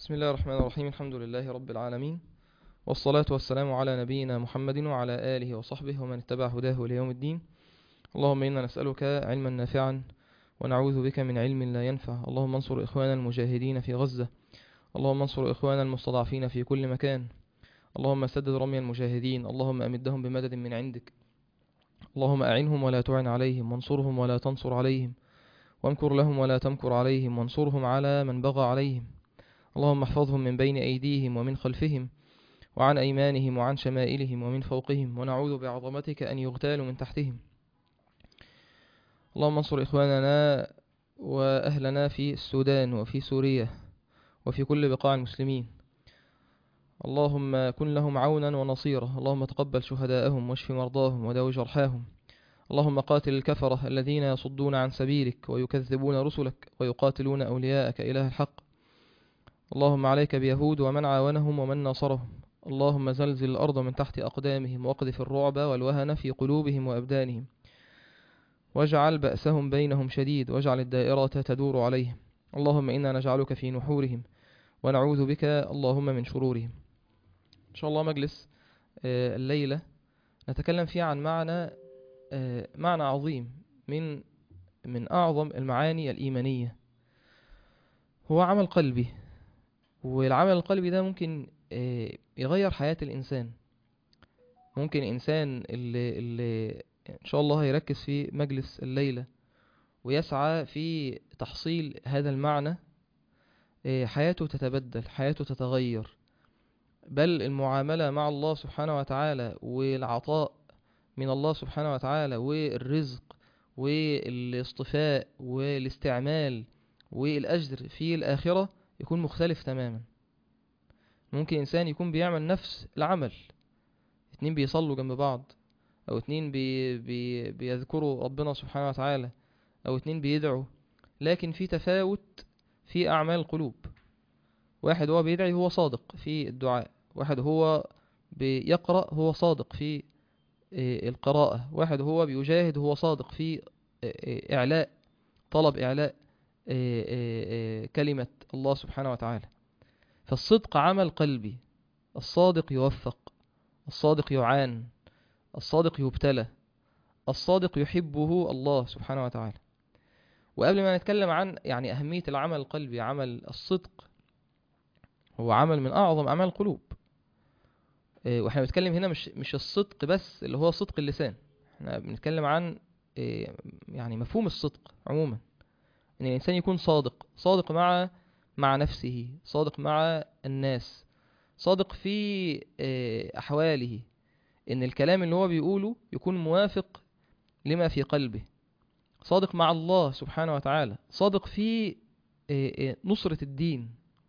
بسم الله الرحمن الرحيم الحمد لله رب العالمين والصلاة والسلام على نبينا محمد وعلى آله وصحبه ومن اتبع هداه ليوم الدين اللهم إنا نسألك علما نافعا ونعوذ بك من علم لا ينفع اللهم انصر إخوانا المجاهدين في غزة اللهم انصر إخوانا المستضعفين في كل مكان اللهم سدد رمي المجاهدين اللهم أمدهم بمدد من عندك اللهم أعنهم ولا تعن عليهم وانصرهم ولا تنصر عليهم وامكر لهم ولا تمكر عليهم وانصرهم على من بغى عليهم اللهم احفظهم من بين أيديهم ومن خلفهم وعن أيمانهم وعن شمائلهم ومن فوقهم ونعوذ بعظمتك أن يغتالوا من تحتهم اللهم انصر إخواننا وأهلنا في السودان وفي سوريا وفي كل بقاع المسلمين اللهم كن لهم عونا ونصيرا اللهم تقبل شهداءهم واشف مرضاهم وداو جرحاهم اللهم قاتل الكفرة الذين يصدون عن سبيلك ويكذبون رسلك ويقاتلون أولياءك إله الحق اللهم عليك بيهود ومن عاونهم ومن ناصرهم اللهم زلزل الأرض من تحت أقدامهم واقذف الرعب والوهن في قلوبهم وأبدانهم واجعل بأسهم بينهم شديد واجعل الدائرة تدور عليهم اللهم إنا نجعلك في نحورهم ونعوذ بك اللهم من شرورهم إن شاء الله مجلس آه، الليلة نتكلم فيه عن معنى آه، معنى عظيم من من أعظم المعاني الإيمانية هو عمل قلبي والعمل القلبي ده ممكن آه، يغير حياة الإنسان ممكن إنسان اللي, اللي إن شاء الله هيركز في مجلس الليلة ويسعى في تحصيل هذا المعنى آه، حياته تتبدل حياته تتغير بل المعاملة مع الله سبحانه وتعالى والعطاء من الله سبحانه وتعالى والرزق والاصطفاء والاستعمال والأجر في الآخرة يكون مختلف تماما ممكن إنسان يكون بيعمل نفس العمل اتنين بيصلوا جنب بعض أو اتنين بي بي بيذكروا ربنا سبحانه وتعالى أو اتنين بيدعوا لكن في تفاوت في أعمال القلوب واحد هو بيدعي هو صادق في الدعاء واحد هو بيقرأ هو صادق في آه، القراءة واحد هو بيجاهد هو صادق في آه، آه، إعلاء طلب إعلاء آه، آه، آه، كلمة الله سبحانه وتعالى فالصدق عمل قلبي الصادق يوفق الصادق يعان الصادق يبتلى الصادق يحبه الله سبحانه وتعالى وقبل ما نتكلم عن يعني أهمية العمل القلبي عمل الصدق هو عمل من أعظم أعمال القلوب آه، واحنا بنتكلم هنا مش مش الصدق بس اللي هو صدق اللسان احنا بنتكلم عن آه، يعني مفهوم الصدق عموما ان الانسان يكون صادق صادق مع مع نفسه صادق مع الناس صادق في آه، احواله ان الكلام اللي هو بيقوله يكون موافق لما في قلبه صادق مع الله سبحانه وتعالى صادق في آه، آه، نصرة الدين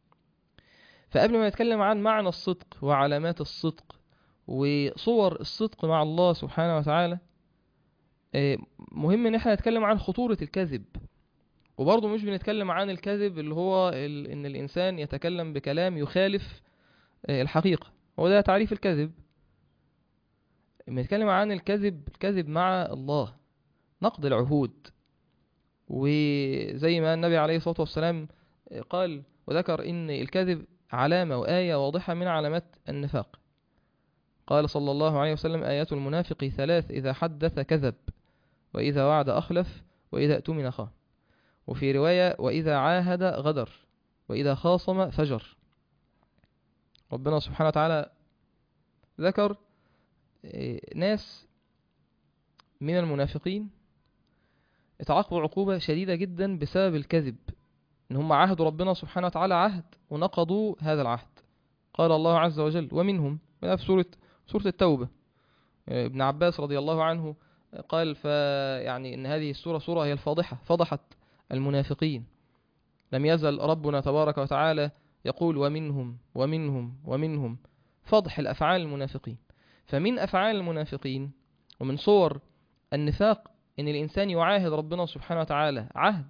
فقبل ما نتكلم عن معنى الصدق وعلامات الصدق وصور الصدق مع الله سبحانه وتعالى آه، مهم ان احنا نتكلم عن خطورة الكذب وبرضه مش بنتكلم عن الكذب اللي هو ال... ان الانسان يتكلم بكلام يخالف آه، الحقيقة هو ده تعريف الكذب بنتكلم عن الكذب الكذب مع الله نقض العهود وزي ما النبي عليه الصلاة والسلام آه، قال وذكر ان الكذب علامة وآية واضحة من علامات النفاق قال صلى الله عليه وسلم آيات المنافق ثلاث إذا حدث كذب وإذا وعد أخلف وإذا اؤتمن خان وفي رواية وإذا عاهد غدر وإذا خاصم فجر ربنا سبحانه وتعالى ذكر إيه، ناس من المنافقين اتعاقبوا عقوبة شديدة جدا بسبب الكذب ان هم عاهدوا ربنا سبحانه وتعالى عهد ونقضوا هذا العهد قال الله عز وجل ومنهم وده في سورة سورة التوبة إيه، ابن عباس رضي الله عنه قال فيعني ان هذه السورة سورة هي الفاضحة فضحت المنافقين لم يزل ربنا تبارك وتعالى يقول ومنهم ومنهم ومنهم فضح الأفعال المنافقين فمن أفعال المنافقين ومن صور النفاق إن الإنسان يعاهد ربنا سبحانه وتعالى عهد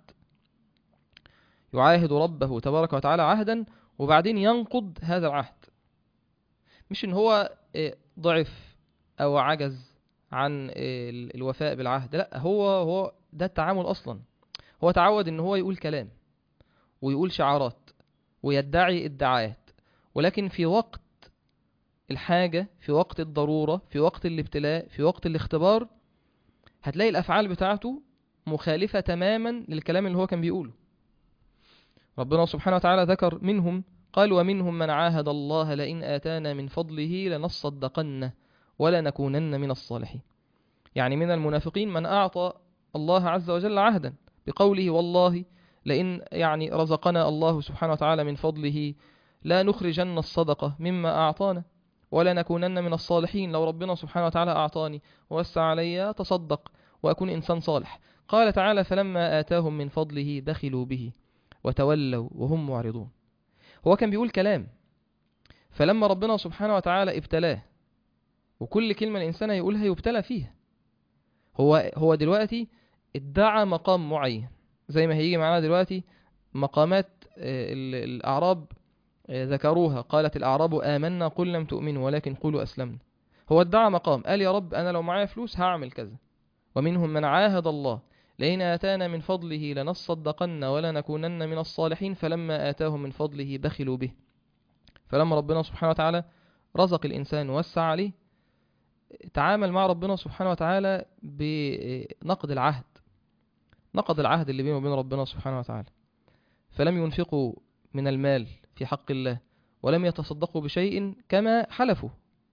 يعاهد ربه تبارك وتعالى عهدا وبعدين ينقض هذا العهد مش إن هو إيه، ضعف أو عجز عن إيه، الوفاء بالعهد لا هو هو ده التعامل أصلا هو تعود ان هو يقول كلام ويقول شعارات ويدعي ادعاءات ولكن في وقت الحاجة في وقت الضرورة في وقت الابتلاء في وقت الاختبار هتلاقي الأفعال بتاعته مخالفة تماما للكلام اللي هو كان بيقوله ربنا سبحانه وتعالى ذكر منهم قال ومنهم من عاهد الله لئن آتانا من فضله لنصدقن ولنكونن من الصالحين يعني من المنافقين من أعطى الله عز وجل عهدا بقوله والله لئن يعني رزقنا الله سبحانه وتعالى من فضله لا نخرجن الصدقة مما أعطانا ولا نكونن من الصالحين لو ربنا سبحانه وتعالى أعطاني ووسع علي تصدق وأكون إنسان صالح قال تعالى فلما آتاهم من فضله بخلوا به وتولوا وهم معرضون هو كان بيقول كلام فلما ربنا سبحانه وتعالى ابتلاه وكل كلمة الإنسان هيقولها يبتلى فيها هو هو دلوقتي ادعى مقام معين زي ما هيجي معانا دلوقتي مقامات آه، ال- الأعراب آه، ذكروها قالت الأعراب آمنا قل لم تؤمنوا ولكن قولوا أسلمنا هو ادعى مقام قال يا رب أنا لو معايا فلوس هعمل كذا ومنهم من عاهد الله لئن آتانا من فضله لنصدقن ولنكونن من الصالحين فلما آتاهم من فضله بخلوا به فلما ربنا سبحانه وتعالى رزق الإنسان ووسع عليه تعامل مع ربنا سبحانه وتعالى بنقد العهد نقض العهد اللي بينه وبين ربنا سبحانه وتعالى فلم ينفقوا من المال في حق الله ولم يتصدقوا بشيء كما حلفوا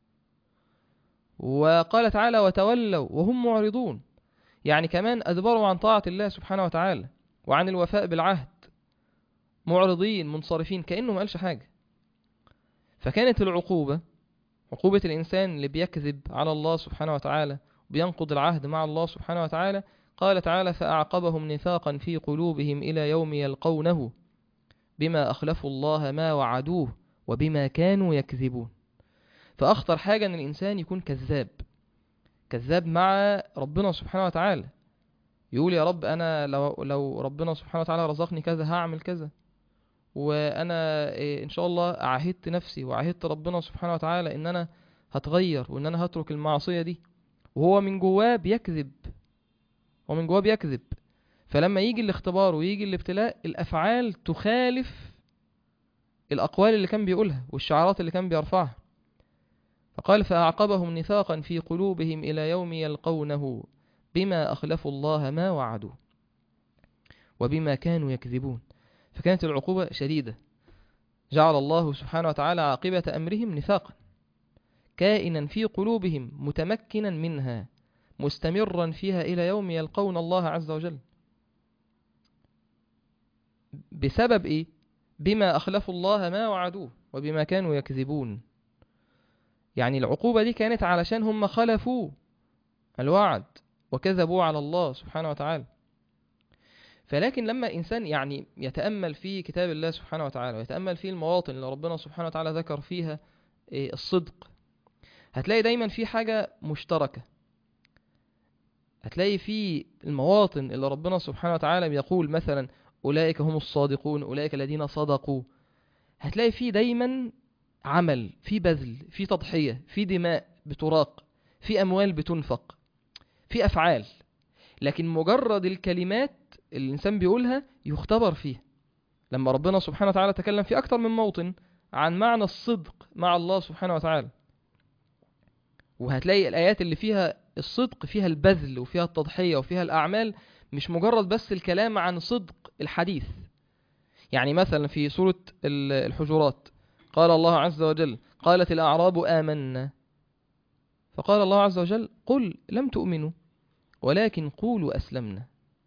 وقال تعالى وتولوا وهم معرضون يعني كمان أدبروا عن طاعة الله سبحانه وتعالى وعن الوفاء بالعهد معرضين منصرفين كأنه ما قالش حاجة فكانت العقوبة عقوبة الإنسان اللي بيكذب على الله سبحانه وتعالى وبينقض العهد مع الله سبحانه وتعالى قال تعالى فأعقبهم نفاقا في قلوبهم إلى يوم يلقونه بما أخلفوا الله ما وعدوه وبما كانوا يكذبون فأخطر حاجة أن الإنسان يكون كذاب كذاب مع ربنا سبحانه وتعالى يقول يا رب أنا لو, لو ربنا سبحانه وتعالى رزقني كذا هعمل كذا وأنا إيه، إن شاء الله عاهدت نفسي وعاهدت ربنا سبحانه وتعالى إن أنا هتغير وإن أنا هترك المعصية دي وهو من جواه بيكذب هو من جواه بيكذب فلما يجي الاختبار ويجي الابتلاء الأفعال تخالف الأقوال اللي كان بيقولها والشعارات اللي كان بيرفعها فقال فأعقبهم نفاقا في قلوبهم إلى يوم يلقونه بما أخلفوا الله ما وعدوه وبما كانوا يكذبون فكانت العقوبة شديدة جعل الله سبحانه وتعالى عاقبة أمرهم نفاقا كائنا في قلوبهم متمكنا منها مستمرا فيها إلى يوم يلقون الله عز وجل بسبب إيه؟ بما أخلفوا الله ما وعدوه وبما كانوا يكذبون يعني العقوبة دي كانت علشان هم خلفوا الوعد وكذبوا على الله سبحانه وتعالى فلكن لما الإنسان يعني يتأمل في كتاب الله سبحانه وتعالى ويتأمل في المواطن اللي ربنا سبحانه وتعالى ذكر فيها إيه، الصدق هتلاقي دايما في حاجة مشتركة هتلاقي في المواطن اللي ربنا سبحانه وتعالى بيقول مثلا أولئك هم الصادقون أولئك الذين صدقوا هتلاقي في دايما عمل في بذل في تضحية في دماء بتراق في أموال بتنفق في أفعال لكن مجرد الكلمات اللي الإنسان بيقولها يختبر فيها لما ربنا سبحانه وتعالى تكلم في أكتر من موطن عن معنى الصدق مع الله سبحانه وتعالى وهتلاقي الآيات اللي فيها الصدق فيها البذل وفيها التضحية وفيها الأعمال مش مجرد بس الكلام عن صدق الحديث يعني مثلا في سورة ال- الحجرات قال الله عز وجل قالت الأعراب آمنا فقال الله عز وجل قل لم تؤمنوا ولكن قولوا أسلمنا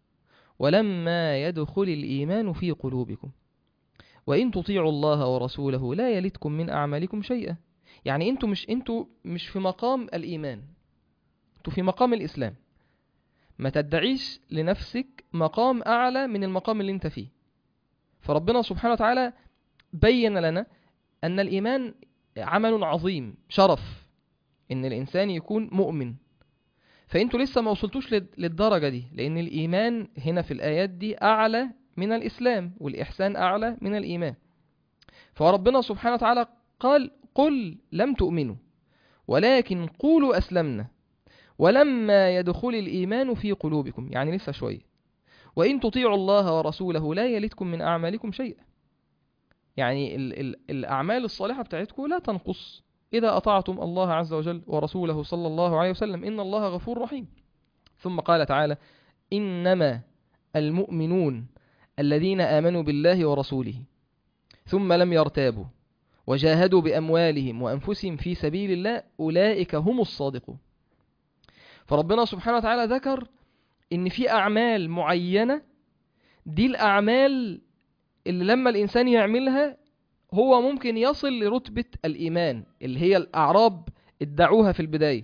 ولما يدخل الإيمان في قلوبكم وإن تطيعوا الله ورسوله لا يلدكم من أعمالكم شيئا يعني انتوا مش انتوا مش في مقام الإيمان انتوا في مقام الإسلام ما تدعيش لنفسك مقام أعلى من المقام اللي انت فيه فربنا سبحانه وتعالى بين لنا أن الإيمان عمل عظيم شرف إن الإنسان يكون مؤمن فأنتوا لسه ما وصلتوش لل- للدرجة دي لأن الإيمان هنا في الآيات دي أعلى من الإسلام والإحسان أعلى من الإيمان فربنا سبحانه وتعالى قال قل لم تؤمنوا ولكن قولوا أسلمنا ولما يدخل الإيمان في قلوبكم يعني لسه شوية وإن تطيعوا الله ورسوله لا يلدكم من أعمالكم شيئا يعني ال ال الأعمال الصالحة بتاعتكم لا تنقص إذا أطعتم الله عز وجل ورسوله صلى الله عليه وسلم إن الله غفور رحيم ثم قال تعالى إنما المؤمنون الذين آمنوا بالله ورسوله ثم لم يرتابوا وجاهدوا بأموالهم وأنفسهم في سبيل الله أولئك هم الصادقون فربنا سبحانه وتعالى ذكر إن في أعمال معينة دي الأعمال اللي لما الإنسان يعملها هو ممكن يصل لرتبة الإيمان اللي هي الأعراب ادعوها في البداية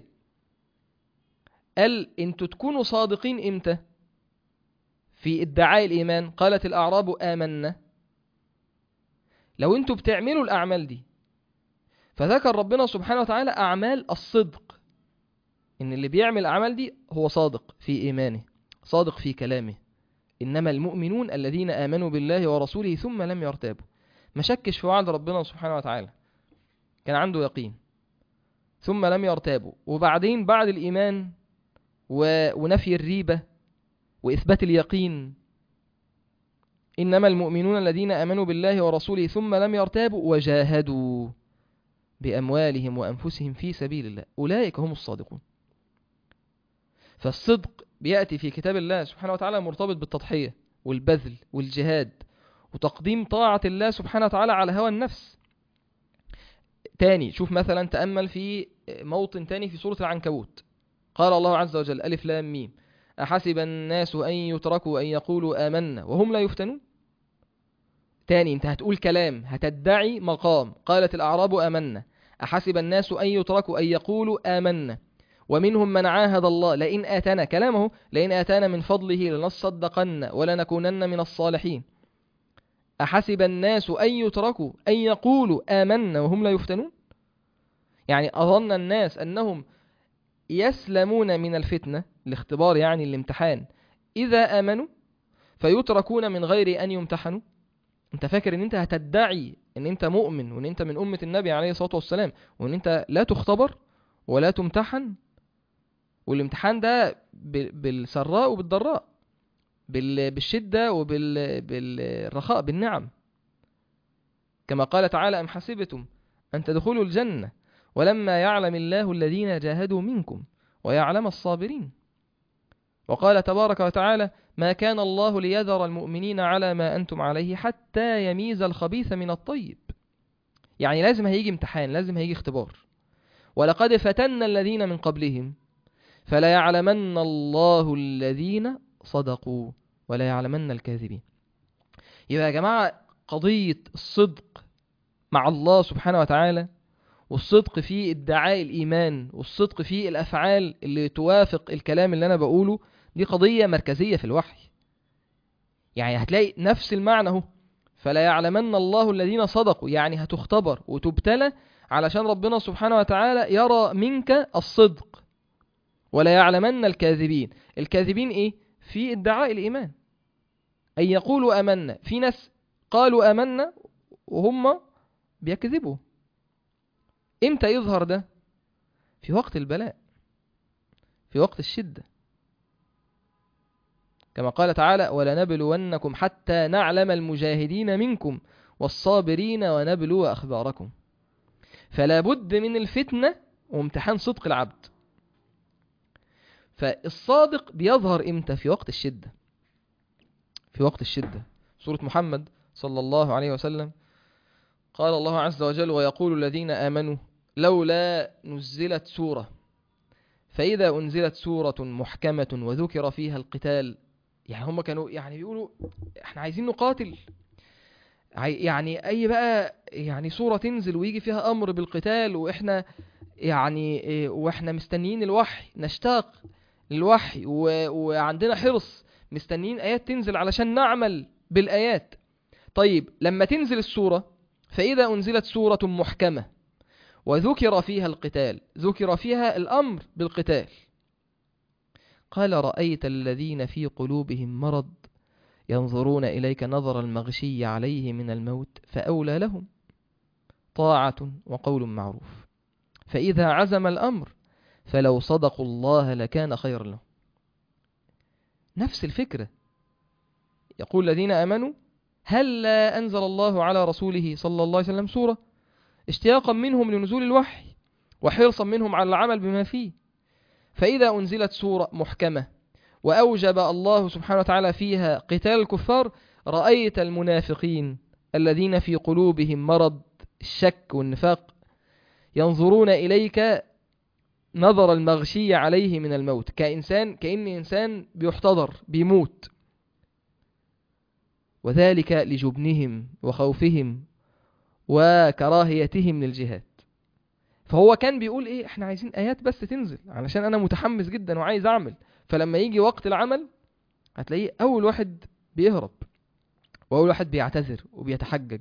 قال انتوا تكونوا صادقين امتى في ادعاء الإيمان قالت الأعراب آمنا لو انتوا بتعملوا الأعمال دي فذكر ربنا سبحانه وتعالى أعمال الصدق إن اللي بيعمل الأعمال دي هو صادق في إيمانه صادق في كلامه إنما المؤمنون الذين آمنوا بالله ورسوله ثم لم يرتابوا ما شكش في وعد ربنا سبحانه وتعالى كان عنده يقين ثم لم يرتابوا وبعدين بعد الإيمان و... ونفي الريبة وإثبات اليقين إنما المؤمنون الذين آمنوا بالله ورسوله ثم لم يرتابوا وجاهدوا بأموالهم وأنفسهم في سبيل الله أولئك هم الصادقون فالصدق بيأتي في كتاب الله سبحانه وتعالى مرتبط بالتضحية والبذل والجهاد وتقديم طاعة الله سبحانه وتعالى على هوى النفس تاني شوف مثلا تأمل في موطن تاني في سورة العنكبوت قال الله عز وجل ألف لام ميم أحسب الناس أن يتركوا أن يقولوا آمنا وهم لا يفتنون تاني انت هتقول كلام هتدعي مقام قالت الأعراب آمنا أحسب الناس أن يتركوا أن يقولوا آمنا ومنهم من عاهد الله لئن آتانا كلامه لئن آتانا من فضله لنصدقن ولنكونن من الصالحين أحسب الناس أن يتركوا أن يقولوا آمنا وهم لا يفتنون يعني أظن الناس أنهم يسلمون من الفتنة الاختبار يعني الامتحان إذا آمنوا فيتركون من غير أن يمتحنوا انت فاكر ان انت هتدعي ان انت مؤمن وان انت من أمة النبي عليه الصلاة والسلام وان انت لا تختبر ولا تمتحن والامتحان ده بالسراء وبالضراء بالشدة وبالرخاء بالنعم كما قال تعالى أم حسبتم أن تدخلوا الجنة ولما يعلم الله الذين جاهدوا منكم ويعلم الصابرين وقال تبارك وتعالى ما كان الله ليذر المؤمنين على ما أنتم عليه حتى يميز الخبيث من الطيب يعني لازم هيجي امتحان لازم هيجي اختبار ولقد فتنا الذين من قبلهم فلا يعلمن الله الذين صدقوا ولا يعلمن الكاذبين يبقى يا جماعة قضية الصدق مع الله سبحانه وتعالى والصدق في ادعاء الإيمان والصدق في الأفعال اللي توافق الكلام اللي أنا بقوله دي قضية مركزية في الوحي يعني هتلاقي نفس المعنى اهو فلا يعلمن الله الذين صدقوا يعني هتختبر وتبتلى علشان ربنا سبحانه وتعالى يرى منك الصدق ولا يعلمن الكاذبين الكاذبين ايه في ادعاء الإيمان أن يقولوا أمنا في ناس قالوا أمنا وهم بيكذبوا امتى يظهر ده في وقت البلاء في وقت الشدة كما قال تعالى ولنبلونكم حتى نعلم المجاهدين منكم والصابرين ونبلو أخباركم فلا بد من الفتنة وامتحان صدق العبد فالصادق بيظهر امتى في وقت الشدة في وقت الشدة سورة محمد صلى الله عليه وسلم قال الله عز وجل ويقول الذين آمنوا لولا نزلت سورة فإذا أنزلت سورة محكمة وذكر فيها القتال يعني هم كانوا يعني بيقولوا احنا عايزين نقاتل يعني أي بقى يعني سورة تنزل ويجي فيها أمر بالقتال وإحنا يعني وإحنا مستنيين الوحي نشتاق للوحي وعندنا حرص مستنيين آيات تنزل علشان نعمل بالآيات طيب لما تنزل السورة فإذا أنزلت سورة محكمة وذكر فيها القتال ذكر فيها الأمر بالقتال قال رأيت الذين في قلوبهم مرض ينظرون إليك نظر المغشي عليه من الموت فأولى لهم طاعة وقول معروف فإذا عزم الأمر فلو صدقوا الله لكان خير لهم نفس الفكرة يقول الذين أمنوا هل لا أنزل الله على رسوله صلى الله عليه وسلم سورة اشتياقا منهم لنزول الوحي وحرصا منهم على العمل بما فيه فإذا أنزلت سورة محكمة وأوجب الله سبحانه وتعالى فيها قتال الكفار رأيت المنافقين الذين في قلوبهم مرض الشك والنفاق ينظرون إليك نظر المغشي عليه من الموت كإنسان كأن إنسان بيحتضر بيموت وذلك لجبنهم وخوفهم وكراهيتهم للجهاد فهو كان بيقول ايه احنا عايزين ايات بس تنزل علشان انا متحمس جدا وعايز اعمل فلما يجي وقت العمل هتلاقيه اول واحد بيهرب واول واحد بيعتذر وبيتحجج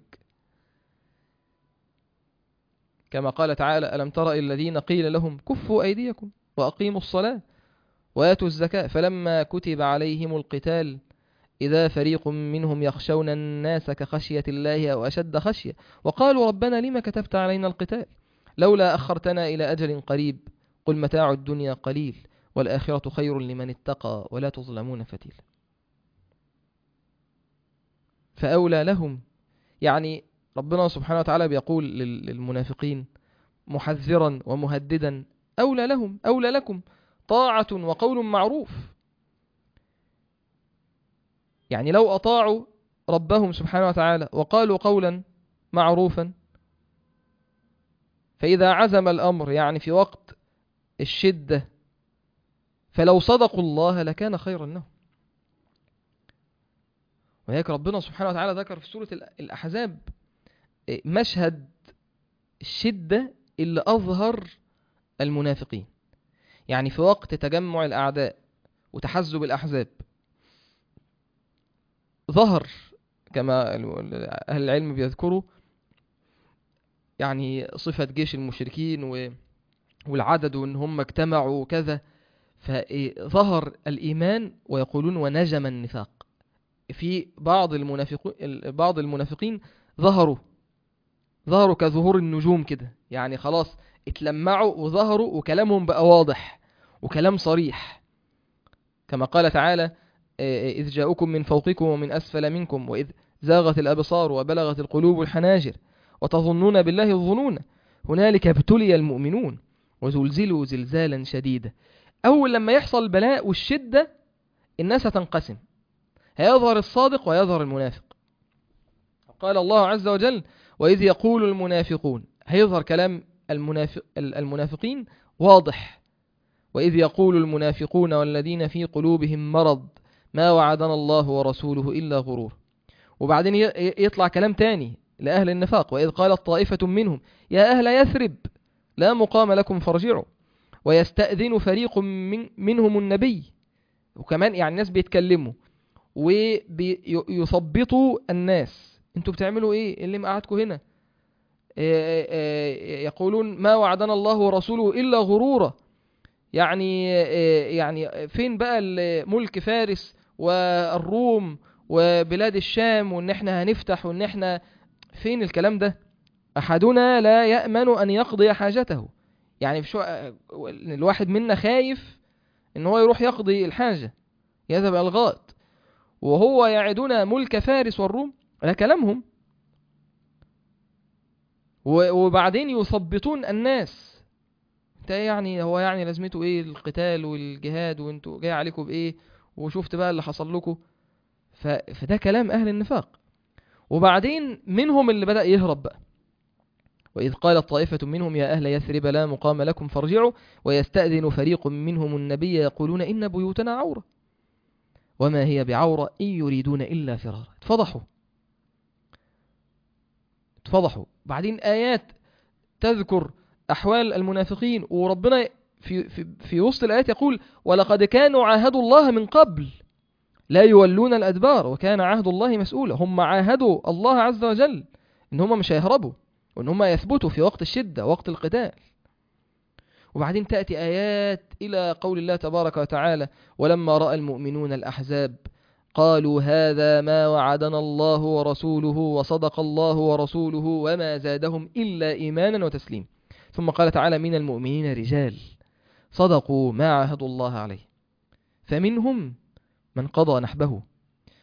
كما قال تعالى ألم تر إلى الذين قيل لهم كفوا أيديكم وأقيموا الصلاة وآتوا الزكاة فلما كتب عليهم القتال إذا فريق منهم يخشون الناس كخشية الله أو أشد خشية وقالوا ربنا لما كتبت علينا القتال لولا أخرتنا إلى أجل قريب قل متاع الدنيا قليل والآخرة خير لمن اتقى ولا تظلمون فتيلا فأولى لهم يعني ربنا سبحانه وتعالى بيقول لل- للمنافقين محذرا ومهددا أولى لهم أولى لكم طاعة وقول معروف يعني لو أطاعوا ربهم سبحانه وتعالى وقالوا قولا معروفا فإذا عزم الأمر يعني في وقت الشدة فلو صدقوا الله لكان خيرا لهم وهيك ربنا سبحانه وتعالى ذكر في سورة الأ- الأحزاب إيه، مشهد الشدة اللي أظهر المنافقين يعني في وقت تجمع الأعداء وتحزب الأحزاب ظهر كما ال- أهل العلم بيذكروا يعني صفة جيش المشركين و- والعدد وإن هم اجتمعوا وكذا فظهر الإيمان ويقولون ونجم النفاق في بعض المنافقين بعض المنافقين ظهروا ظهروا كظهور النجوم كده يعني خلاص اتلمعوا وظهروا وكلامهم بقى واضح وكلام صريح كما قال تعالى آه، إذ جاءكم من فوقكم ومن أسفل منكم وإذ زاغت الأبصار وبلغت القلوب الحناجر وتظنون بالله الظنون هنالك ابتلي المؤمنون وزلزلوا زلزالا شديدا أول لما يحصل البلاء والشدة الناس هتنقسم هيظهر الصادق ويظهر المنافق قال الله عز وجل وإذ يقول المنافقون هيظهر كلام المنافق المنافقين واضح وإذ يقول المنافقون والذين في قلوبهم مرض ما وعدنا الله ورسوله إلا غرور وبعدين ي- يطلع كلام تاني لأهل النفاق وإذ قالت طائفة منهم يا أهل يثرب لا مقام لكم فارجعوا ويستأذن فريق من منهم النبي وكمان يعني الناس بيتكلموا ويثبطوا الناس انتوا بتعملوا ايه إيه اللي مقعدكم هنا إيه إيه يقولون ما وعدنا الله ورسوله إلا غرورا يعني إيه يعني فين بقى ال- ملك فارس والروم وبلاد الشام وان احنا هنفتح وان احنا فين الكلام ده احدنا لا يأمن ان يقضي حاجته يعني في شو الواحد منا خايف ان هو يروح يقضي الحاجة يذهب إلى الغائط وهو يعدنا ملك فارس والروم ده كلامهم و- وبعدين يثبطون الناس انت ايه يعني هو يعني لازمته ايه القتال والجهاد وانتوا جاي عليكم بايه وشفت بقى اللي حصل لكم ف... فده كلام اهل النفاق وبعدين منهم اللي بدأ يهرب بقى وإذ قالت طائفة منهم يا أهل يثرب لا مقام لكم فارجعوا ويستأذن فريق منهم النبي يقولون إن بيوتنا عورة وما هي بعورة إن يريدون إلا فرارا اتفضحوا اتفضحوا بعدين آيات تذكر أحوال المنافقين وربنا في, في, في وسط الآيات يقول ولقد كانوا عاهدوا الله من قبل لا يولون الأدبار وكان عهد الله مسؤولا هم عاهدوا الله عز وجل إن هم مش هيهربوا وإن هم يثبتوا في وقت الشدة وقت القتال وبعدين تأتي آيات إلى قول الله تبارك وتعالى ولما رأى المؤمنون الأحزاب قالوا هذا ما وعدنا الله ورسوله وصدق الله ورسوله وما زادهم إلا إيمانا وتسليم ثم قال تعالى من المؤمنين رجال صدقوا ما عاهدوا الله عليه فمنهم من قضى نحبه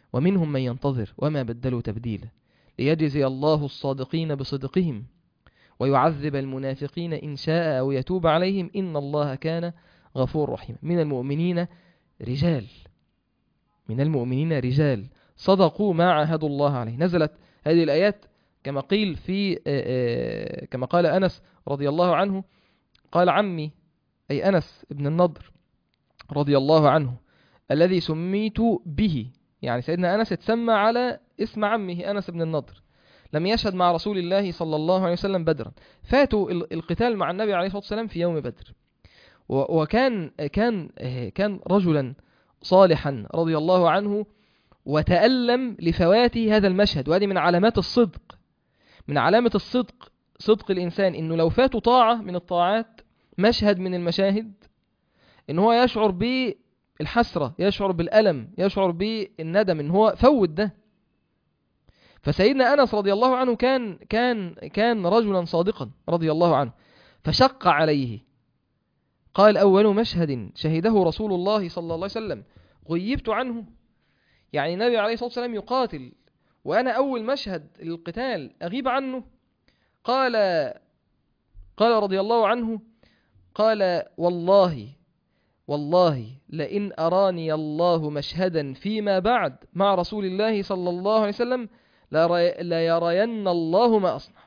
ومنهم من ينتظر وما بدلوا تبديلا ليجزي الله الصادقين بصدقهم ويعذب المنافقين إن شاء أو يتوب عليهم إن الله كان غفور رحيم من المؤمنين رجال من المؤمنين رجال صدقوا ما عاهدوا الله عليه نزلت هذه الآيات كما قيل في كما قال أنس رضي الله عنه قال عمي أي أنس ابن النضر رضي الله عنه الذي سميت به يعني سيدنا أنس اتسمى على اسم عمه أنس بن النضر لم يشهد مع رسول الله صلى الله عليه وسلم بدرا فاتوا القتال مع النبي عليه الصلاة والسلام في يوم بدر وكان كان كان رجلا صالحا رضي الله عنه وتألم لفوات هذا المشهد وهذه من علامات الصدق من علامة الصدق صدق الإنسان إنه لو فاته طاعة من الطاعات مشهد من المشاهد إن هو يشعر بالحسرة يشعر بالألم يشعر بالندم إن هو فوت ده فسيدنا أنس رضي الله عنه كان كان كان رجلا صادقا رضي الله عنه فشق عليه قال أول مشهد شهده رسول الله صلى الله عليه وسلم غيبت عنه يعني النبي عليه الصلاة والسلام يقاتل وأنا أول مشهد للقتال أغيب عنه قال قال رضي الله عنه قال والله والله لئن أراني الله مشهدا فيما بعد مع رسول الله صلى الله عليه وسلم ليرين الله ما أصنع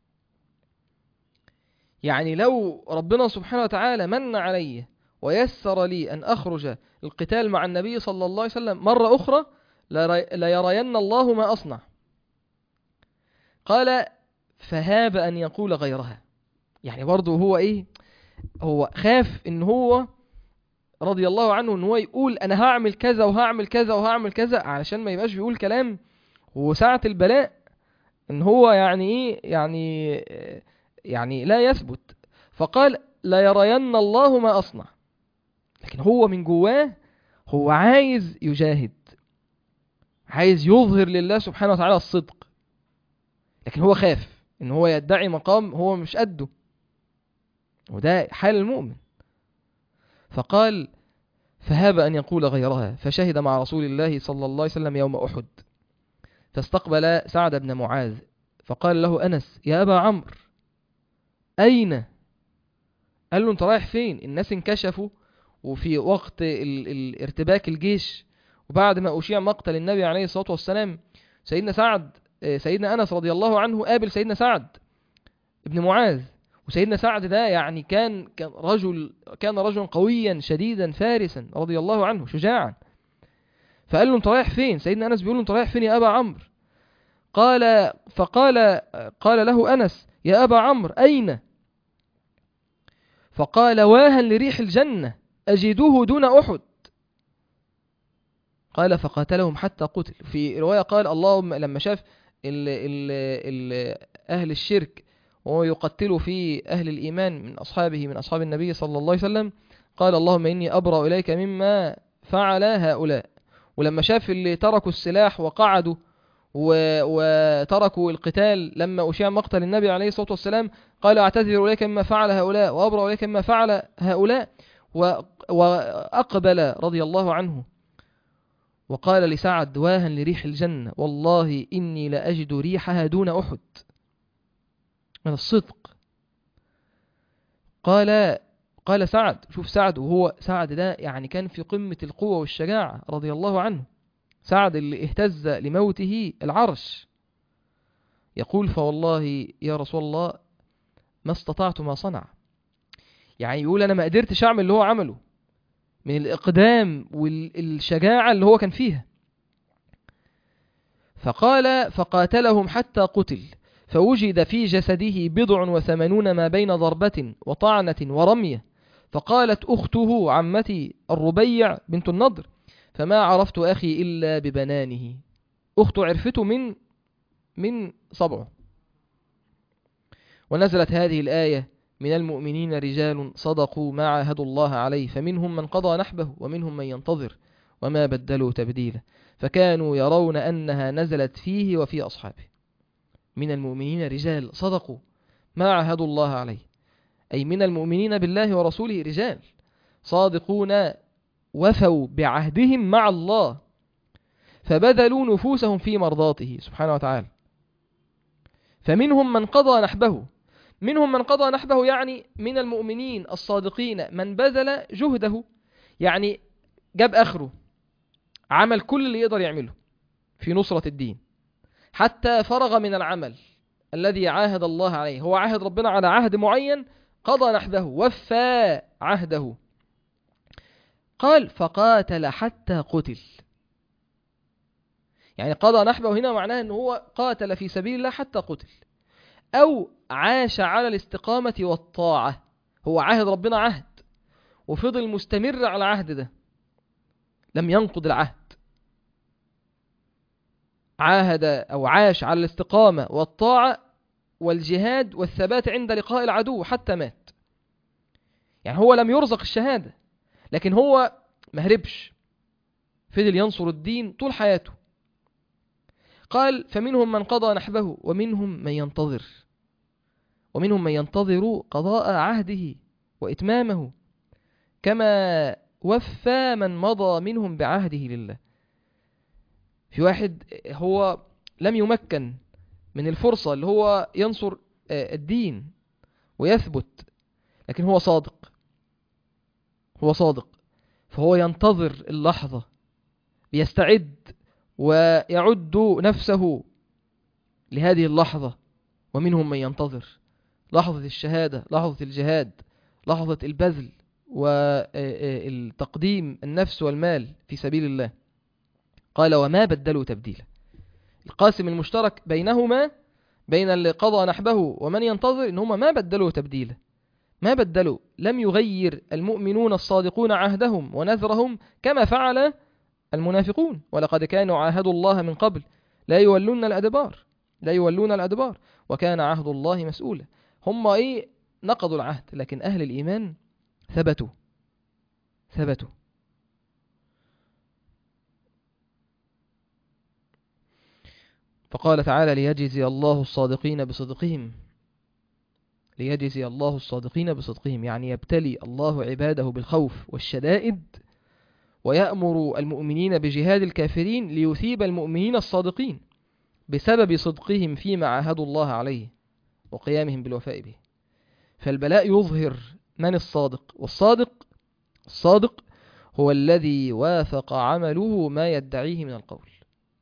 يعني لو ربنا سبحانه وتعالى من علي ويسر لي أن أخرج القتال مع النبي صلى الله عليه وسلم مرة أخرى ليرين الله ما أصنع قال فهاب أن يقول غيرها يعني برضه هو إيه هو خاف إن هو رضي الله عنه إن هو يقول أنا هعمل كذا وهعمل كذا وهعمل كذا علشان ما يبقاش بيقول كلام وساعة البلاء إن هو يعني إيه يعني يعني لا يثبت فقال لا يرين الله ما أصنع لكن هو من جواه هو عايز يجاهد عايز يظهر لله سبحانه وتعالى الصدق لكن هو خاف ان هو يدعي مقام هو مش قده وده حال المؤمن فقال فهاب أن يقول غيرها فشهد مع رسول الله صلى الله عليه وسلم يوم أحد فاستقبل سعد بن معاذ فقال له أنس يا أبا عمرو أين قال له انت رايح فين الناس انكشفوا وفي وقت ال ال ارتباك الجيش وبعد ما أشيع مقتل النبي عليه الصلاة والسلام سيدنا سعد سيدنا أنس رضي الله عنه قابل سيدنا سعد ابن معاذ وسيدنا سعد ده يعني كان كان رجل كان رجلا قويا شديدا فارسا رضي الله عنه شجاعا فقال له انت رايح فين سيدنا أنس بيقول له انت رايح فين يا أبا عمرو قال فقال قال له أنس يا أبا عمرو أين فقال واها لريح الجنة أجدوه دون أحد قال فقاتلهم حتى قتل في رواية قال اللهم لما شاف ال ال ال أهل الشرك وهو يقتل في أهل الإيمان من أصحابه من أصحاب النبي صلى الله عليه وسلم قال اللهم إني أبرأ إليك مما فعل هؤلاء ولما شاف اللي تركوا السلاح وقعدوا وتركوا القتال لما أشيع مقتل النبي عليه الصلاة والسلام قال أعتذر إليك مما فعل هؤلاء وأبرأ إليك مما فعل هؤلاء وأقبل رضي الله عنه وقال لسعد واها لريح الجنة والله إني لأجد ريحها دون أحد من الصدق قال قال سعد شوف سعد وهو سعد ده يعني كان في قمة القوة والشجاعة رضي الله عنه سعد اللي اهتز لموته العرش يقول فوالله يا رسول الله ما استطعت ما صنع يعني يقول أنا ما قدرتش أعمل اللي هو عمله من الإقدام والشجاعة اللي هو كان فيها فقال فقاتلهم حتى قتل فوجد في جسده بضع وثمانون ما بين ضربة وطعنة ورمية فقالت أخته عمتي الربيع بنت النضر فما عرفت أخي إلا ببنانه أخته عرفته من من صبعه ونزلت هذه الآية من المؤمنين رجال صدقوا ما عاهدوا الله عليه فمنهم من قضى نحبه ومنهم من ينتظر وما بدلوا تبديلا فكانوا يرون أنها نزلت فيه وفي أصحابه من المؤمنين رجال صدقوا ما عاهدوا الله عليه أي من المؤمنين بالله ورسوله رجال صادقون وفوا بعهدهم مع الله فبذلوا نفوسهم في مرضاته سبحانه وتعالى فمنهم من قضى نحبه منهم من قضى نحبه يعني من المؤمنين الصادقين من بذل جهده يعني جاب آخره عمل كل اللي يقدر يعمله في نصرة الدين حتى فرغ من العمل الذي عاهد الله عليه هو عاهد ربنا على عهد معين قضى نحبه وفى عهده قال فقاتل حتى قتل يعني قضى نحبه هنا معناه أنه هو قاتل في سبيل الله حتى قتل أو عاش على الاستقامة والطاعة هو عاهد ربنا عهد وفضل مستمر على العهد ده لم ينقض العهد عاهد أو عاش على الاستقامة والطاعة والجهاد والثبات عند لقاء العدو حتى مات يعني هو لم يرزق الشهادة لكن هو مهربش فضل ينصر الدين طول حياته قال فمنهم من قضى نحبه ومنهم من ينتظر ومنهم من ينتظر قضاء عهده وإتمامه كما وفى من مضى منهم بعهده لله في واحد هو لم يمكن من الفرصة اللي هو ينصر الدين ويثبت لكن هو صادق هو صادق فهو ينتظر اللحظة بيستعد ويعد نفسه لهذه اللحظة ومنهم من ينتظر لحظة الشهادة لحظة الجهاد لحظة البذل والتقديم النفس والمال في سبيل الله قال وما بدلوا تبديلا القاسم المشترك بينهما بين اللي قضى نحبه ومن ينتظر إن هما ما بدلوا تبديلا ما بدلوا لم يغير المؤمنون الصادقون عهدهم ونذرهم كما فعل المنافقون ولقد كانوا عاهدوا الله من قبل لا يولون الأدبار لا يولون الأدبار وكان عهد الله مسؤولا هم إيه نقضوا العهد لكن أهل الإيمان ثبتوا ثبتوا فقال تعالى ليجزي الله الصادقين بصدقهم ليجزي الله الصادقين بصدقهم يعني يبتلي الله عباده بالخوف والشدائد ويأمر المؤمنين بجهاد الكافرين ليثيب المؤمنين الصادقين بسبب صدقهم فيما عاهدوا الله عليه وقيامهم بالوفاء به فالبلاء يظهر من الصادق والصادق الصادق هو الذي وافق عمله ما يدعيه من القول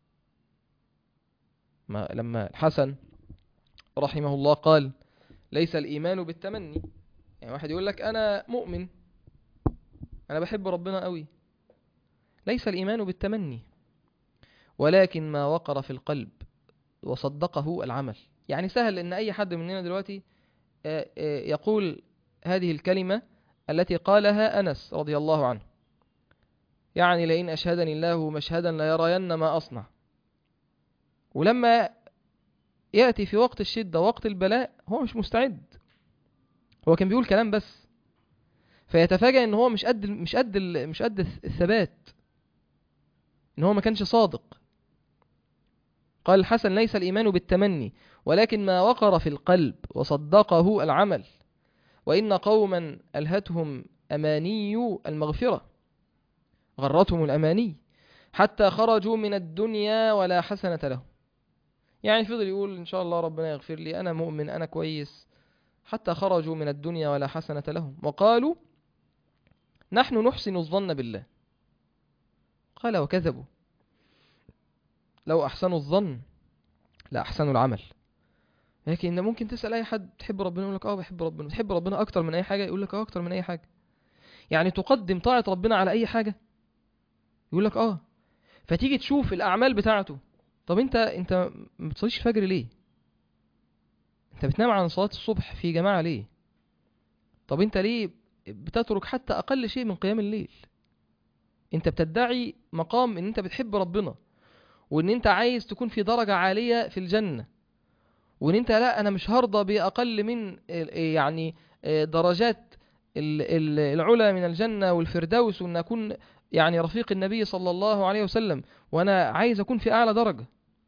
ما لما الحسن رحمه الله قال ليس الإيمان بالتمني يعني واحد يقول لك أنا مؤمن أنا بحب ربنا قوي ليس الإيمان بالتمني ولكن ما وقر في القلب وصدقه العمل يعني سهل ان اي حد مننا دلوقتي يقول هذه الكلمة التي قالها أنس رضي الله عنه يعني لئن أشهدني الله مشهدا ليرين ما أصنع ولما يأتي في وقت الشدة وقت البلاء هو مش مستعد هو كان بيقول كلام بس فيتفاجأ ان هو مش قد مش قد مش قد الثبات ان هو ما كانش صادق قال الحسن ليس الإيمان بالتمني ولكن ما وقر في القلب وصدقه العمل وإن قوما ألهتهم أماني المغفرة غرتهم الأماني حتى خرجوا من الدنيا ولا حسنة لهم يعني فضل يقول إن شاء الله ربنا يغفر لي أنا مؤمن أنا كويس حتى خرجوا من الدنيا ولا حسنة لهم وقالوا نحن نحسن الظن بالله قال وكذبوا لو أحسنوا الظن لا أحسنوا العمل لكن ممكن تسأل أي حد تحب ربنا يقول لك اه بحب ربنا تحب ربنا أكتر من أي حاجة يقول لك اه أكتر من أي حاجة يعني تقدم طاعة ربنا على أي حاجة يقول لك اه فتيجي تشوف الأعمال بتاعته طب أنت أنت ما بتصليش الفجر ليه أنت بتنام عن صلاة الصبح في جماعة ليه طب أنت ليه بتترك حتى أقل شيء من قيام الليل أنت بتدعي مقام أن أنت بتحب ربنا وان انت عايز تكون في درجة عالية في الجنة وان انت لا انا مش هرضى باقل من يعني درجات العلا من الجنة والفردوس وان اكون يعني رفيق النبي صلى الله عليه وسلم وانا عايز اكون في اعلى درجة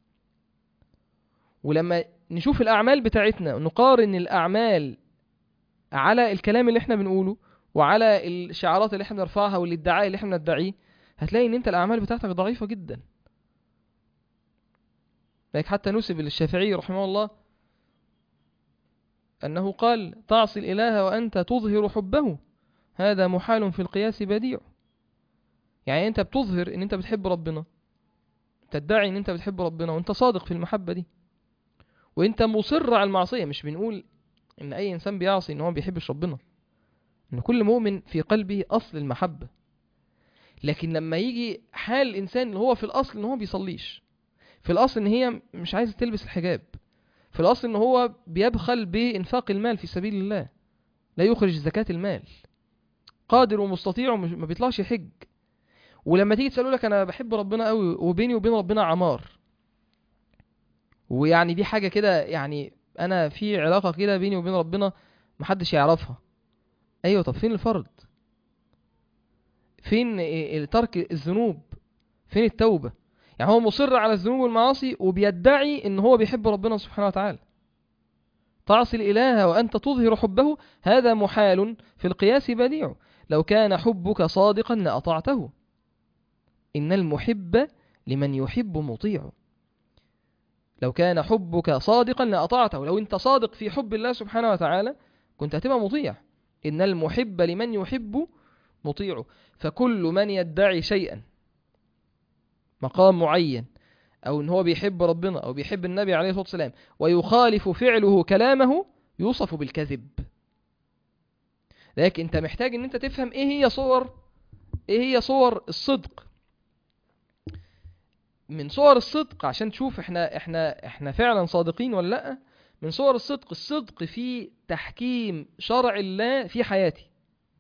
ولما نشوف الاعمال بتاعتنا نقارن الاعمال على الكلام اللي احنا بنقوله وعلى الشعارات اللي احنا بنرفعها والادعاء اللي احنا بندعيه هتلاقي ان انت الاعمال بتاعتك ضعيفة جدا لذلك حتى نسب للشافعي رحمه الله أنه قال تعصي الإله وأنت تظهر حبه هذا محال في القياس بديع يعني أنت بتظهر أن أنت بتحب ربنا تدعي أن أنت بتحب ربنا وأنت صادق في المحبة دي وأنت مصر على المعصية مش بنقول أن أي إنسان بيعصي أن هو ما بيحبش ربنا أن كل مؤمن في قلبه أصل المحبة لكن لما يجي حال الإنسان اللي هو في الأصل أن هو بيصليش في الأصل أن هي مش عايزة تلبس الحجاب في الأصل أن هو بيبخل بإنفاق المال في سبيل الله لا يخرج زكاة المال قادر ومستطيع وما بيطلعش يحج ولما تيجي تسأله لك أنا بحب ربنا قوي وبيني وبين ربنا عمار ويعني دي حاجة كده يعني أنا في علاقة كده بيني وبين ربنا محدش يعرفها أيوة طب فين الفرض فين ترك الذنوب فين التوبة يعني هو مصر على الذنوب والمعاصي وبيدعي ان هو بيحب ربنا سبحانه وتعالى تعصي الإله وأنت تظهر حبه هذا محال في القياس بديع لو كان حبك صادقا لأطعته إن المحب لمن يحب مطيع لو كان حبك صادقا لأطعته لو أنت صادق في حب الله سبحانه وتعالى كنت هتبقى مطيع إن المحب لمن يحب مطيع فكل من يدعي شيئا مقام معين أو إن هو بيحب ربنا أو بيحب النبي عليه الصلاة والسلام ويخالف فعله كلامه يوصف بالكذب لكن أنت محتاج إن أنت تفهم إيه هي صور إيه هي صور الصدق من صور الصدق عشان تشوف إحنا إحنا إحنا فعلا صادقين ولا لأ من صور الصدق الصدق في تحكيم شرع الله في حياتي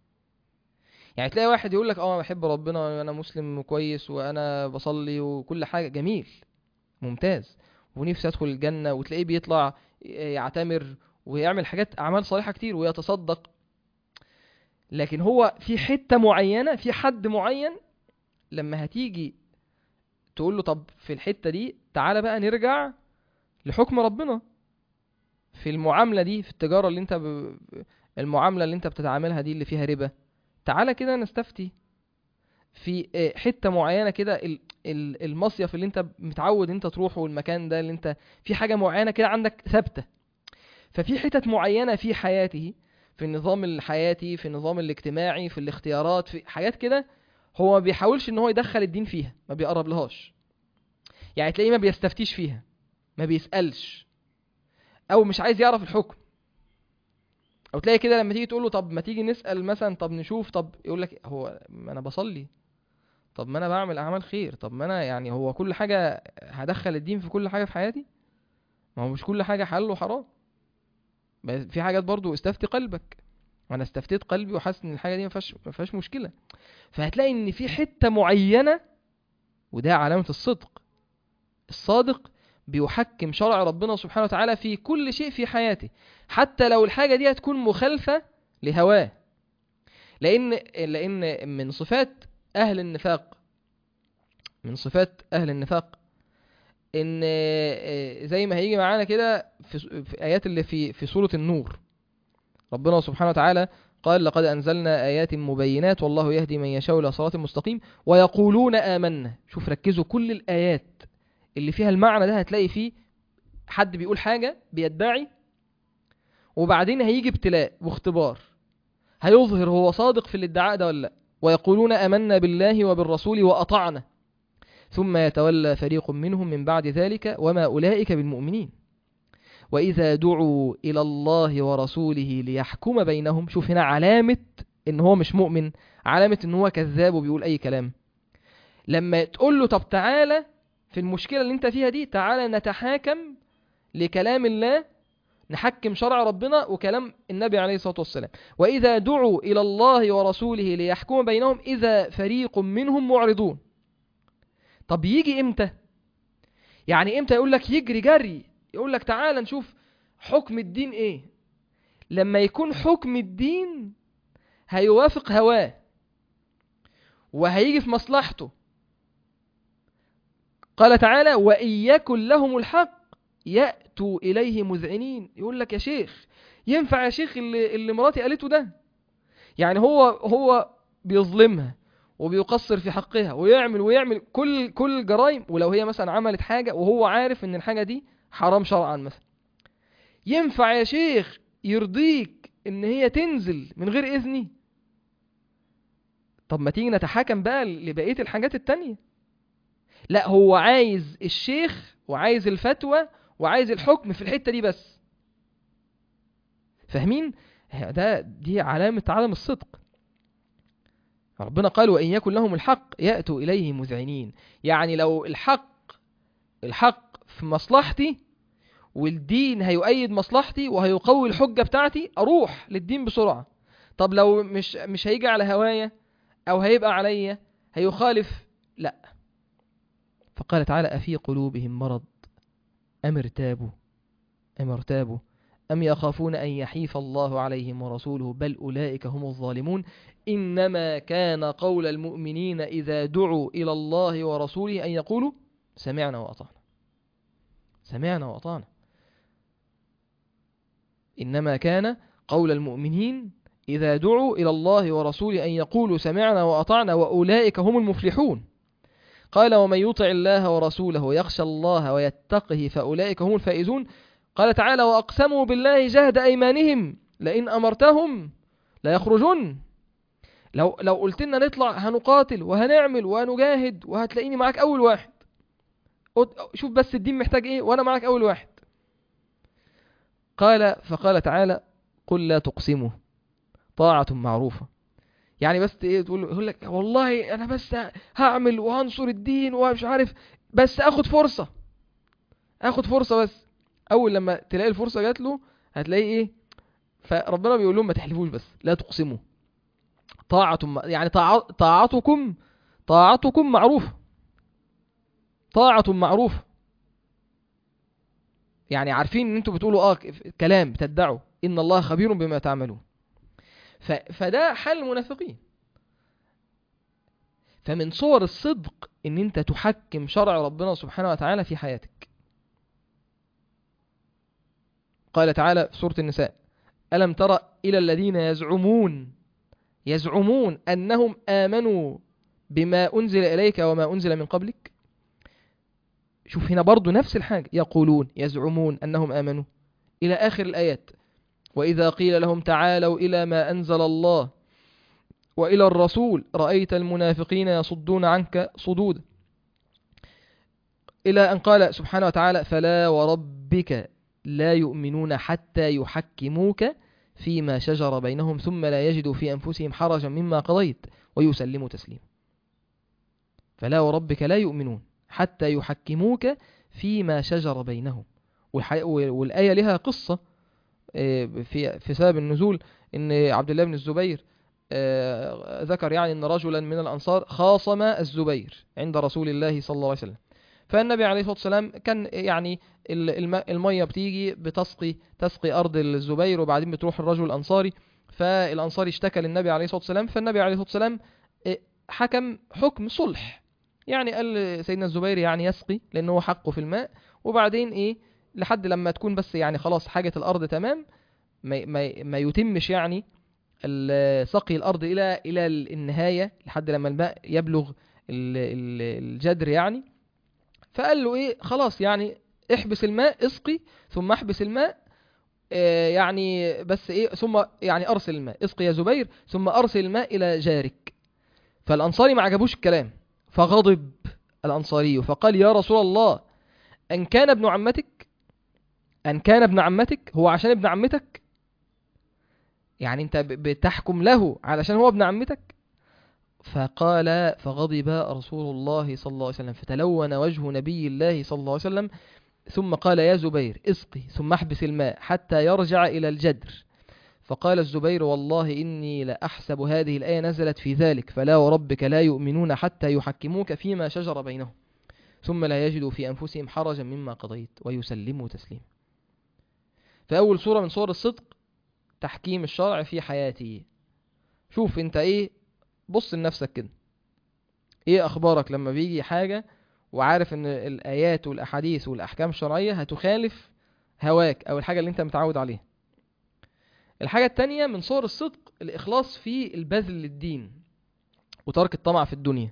يعني تلاقي واحد يقول لك اه انا بحب ربنا وانا مسلم كويس وانا بصلي وكل حاجه جميل ممتاز ونفسي ادخل الجنه وتلاقيه بيطلع يعتمر ويعمل حاجات اعمال صالحه كتير ويتصدق لكن هو في حته معينه في حد معين لما هتيجي تقول له طب في الحته دي تعالى بقى نرجع لحكم ربنا في المعامله دي في التجاره اللي انت ب... المعامله اللي انت بتتعاملها دي اللي فيها ربا تعالى كده نستفتي في حتة معينة كده المصيف اللي انت متعود انت تروحه والمكان ده اللي انت في حاجة معينة كده عندك ثابتة ففي حتت معينة في حياته في النظام الحياتي في النظام الاجتماعي في الاختيارات في حاجات كده هو ما بيحاولش ان هو يدخل الدين فيها ما بيقرب لهاش يعني تلاقيه ما بيستفتيش فيها ما بيسألش او مش عايز يعرف الحكم او تلاقي كده لما تيجي تقول له طب ما تيجي نسال مثلا طب نشوف طب يقول لك هو ما انا بصلي طب ما انا بعمل اعمال خير طب ما انا يعني هو كل حاجه هدخل الدين في كل حاجه في حياتي ما هو مش كل حاجه حلال وحرام في حاجات برضو استفتي قلبك وانا استفتيت قلبي وحاسس ان الحاجه دي ما فيهاش ما فيهاش مشكله فهتلاقي ان في حته معينه وده علامه الصدق الصادق بيحكم شرع ربنا سبحانه وتعالى في كل شيء في حياته حتى لو الحاجة دي هتكون مخالفة لهواه لأن لأن من صفات أهل النفاق من صفات أهل النفاق إن زي ما هيجي معانا كده في, في آيات اللي في في سورة النور ربنا سبحانه وتعالى قال لقد أنزلنا آيات مبينات والله يهدي من يشاء إلى صراط مستقيم ويقولون آمنا شوف ركزوا كل الآيات اللي فيها المعنى ده هتلاقي فيه حد بيقول حاجة بيدعي وبعدين هيجي ابتلاء واختبار هيظهر هو صادق في الادعاء ده ولا لا ويقولون امنا بالله وبالرسول واطعنا ثم يتولى فريق منهم من بعد ذلك وما اولئك بالمؤمنين واذا دعوا الى الله ورسوله ليحكم بينهم شوف هنا علامه ان هو مش مؤمن علامه ان هو كذاب وبيقول اي كلام لما تقول له طب تعالى في المشكله اللي انت فيها دي تعالى نتحاكم لكلام الله نحكم شرع ربنا وكلام النبي عليه الصلاة والسلام وإذا دعوا إلى الله ورسوله ليحكم بينهم إذا فريق منهم معرضون طب يجي إمتى يعني إمتى يقول لك يجري جري يقول لك تعال نشوف حكم الدين إيه لما يكون حكم الدين هيوافق هواه وهيجي في مصلحته قال تعالى وإن يكن لهم الحق يأتوا إليه مذعنين يقول لك يا شيخ ينفع يا شيخ اللي, اللي مراتي قالته ده يعني هو هو بيظلمها وبيقصر في حقها ويعمل ويعمل كل كل الجرائم ولو هي مثلا عملت حاجة وهو عارف ان الحاجة دي حرام شرعا مثلا ينفع يا شيخ يرضيك ان هي تنزل من غير اذني طب ما تيجي نتحاكم بقى لبقية الحاجات التانية لا هو عايز الشيخ وعايز الفتوى وعايز الحكم في الحتة دي بس فاهمين ده دي علامة عدم الصدق ربنا قال وإن يكن لهم الحق يأتوا إليه مذعنين يعني لو الحق الحق في مصلحتي والدين هيؤيد مصلحتي وهيقوي الحجة بتاعتي أروح للدين بسرعة طب لو مش مش هيجي على هوايا أو هيبقى عليا هيخالف لا فقال تعالى أفي قلوبهم مرض أم ارتابوا أم ارتابوا أم يخافون أن يحيف الله عليهم ورسوله بل أولئك هم الظالمون إنما كان قول المؤمنين إذا دعوا إلى الله ورسوله أن يقولوا سمعنا وأطعنا سمعنا وأطعنا إنما كان قول المؤمنين إذا دعوا إلى الله ورسوله أن يقولوا سمعنا وأطعنا وأولئك هم المفلحون قال ومن يطع الله ورسوله ويخشى الله ويتقه فأولئك هم الفائزون قال تعالى وأقسموا بالله جهد أيمانهم لئن أمرتهم لا يخرجون لو لو قلت لنا نطلع هنقاتل وهنعمل وهنجاهد وهتلاقيني معاك أول واحد شوف بس الدين محتاج إيه وأنا معاك أول واحد قال فقال تعالى قل لا تقسموا طاعة معروفة يعني بس ايه تقول يقول لك والله انا بس هعمل وهنصر الدين ومش عارف بس اخد فرصة اخد فرصة بس اول لما تلاقي الفرصة جات له هتلاقي ايه فربنا بيقول لهم ما تحلفوش بس لا تقسموا طاعة يعني طاع... طاعتكم طاعتكم معروفة طاعة معروفة يعني عارفين ان انتوا بتقولوا اه كلام بتدعوا ان الله خبير بما تعملون ف... فده حال المنافقين فمن صور الصدق ان انت تحكم شرع ربنا سبحانه وتعالى في حياتك قال تعالى في سورة النساء ألم تر إلى الذين يزعمون يزعمون أنهم آمنوا بما أنزل إليك وما أنزل من قبلك شوف هنا برضو نفس الحاجة يقولون يزعمون أنهم آمنوا إلى آخر الآيات وإذا قيل لهم تعالوا إلى ما أنزل الله وإلى الرسول رأيت المنافقين يصدون عنك صدودا إلى أن قال سبحانه وتعالى فلا وربك لا يؤمنون حتى يحكموك فيما شجر بينهم ثم لا يجدوا في أنفسهم حرجا مما قضيت ويسلموا تسليما فلا وربك لا يؤمنون حتى يحكموك فيما شجر بينهم والآية لها قصة في في سبب النزول ان عبد الله بن الزبير ذكر يعني ان رجلا من الانصار خاصم الزبير عند رسول الله صلى الله عليه وسلم فالنبي عليه الصلاه والسلام كان يعني الميه بتيجي بتسقي تسقي ارض الزبير وبعدين بتروح الرجل الانصاري فالانصاري اشتكى للنبي عليه الصلاه والسلام فالنبي عليه الصلاه والسلام حكم حكم صلح يعني قال سيدنا الزبير يعني يسقي لانه هو حقه في الماء وبعدين ايه لحد لما تكون بس يعني خلاص حاجة الأرض تمام ما, ما, ما يتمش يعني سقي الأرض إلى إلى النهاية لحد لما الماء يبلغ الجدر يعني فقال له إيه خلاص يعني احبس الماء اسقي ثم احبس الماء اه يعني بس إيه ثم يعني أرسل الماء اسقي يا زبير ثم أرسل الماء إلى جارك فالأنصاري ما عجبوش الكلام فغضب الأنصاري فقال يا رسول الله أن كان ابن عمتك أن كان ابن عمتك هو عشان ابن عمتك يعني أنت بتحكم له علشان هو ابن عمتك فقال فغضب رسول الله صلى الله عليه وسلم فتلون وجه نبي الله صلى الله عليه وسلم ثم قال يا زبير اسقي ثم احبس الماء حتى يرجع إلى الجدر فقال الزبير والله إني لأحسب هذه الآية نزلت في ذلك فلا وربك لا يؤمنون حتى يحكموك فيما شجر بينهم ثم لا يجدوا في أنفسهم حرجا مما قضيت ويسلموا تسليما فأول صورة من صور الصدق تحكيم الشرع في حياتي شوف انت ايه بص لنفسك كده ايه اخبارك لما بيجي حاجة وعارف ان الايات والاحاديث والاحكام الشرعية هتخالف هواك او الحاجة اللي انت متعود عليها الحاجة التانية من صور الصدق الاخلاص في البذل للدين وترك الطمع في الدنيا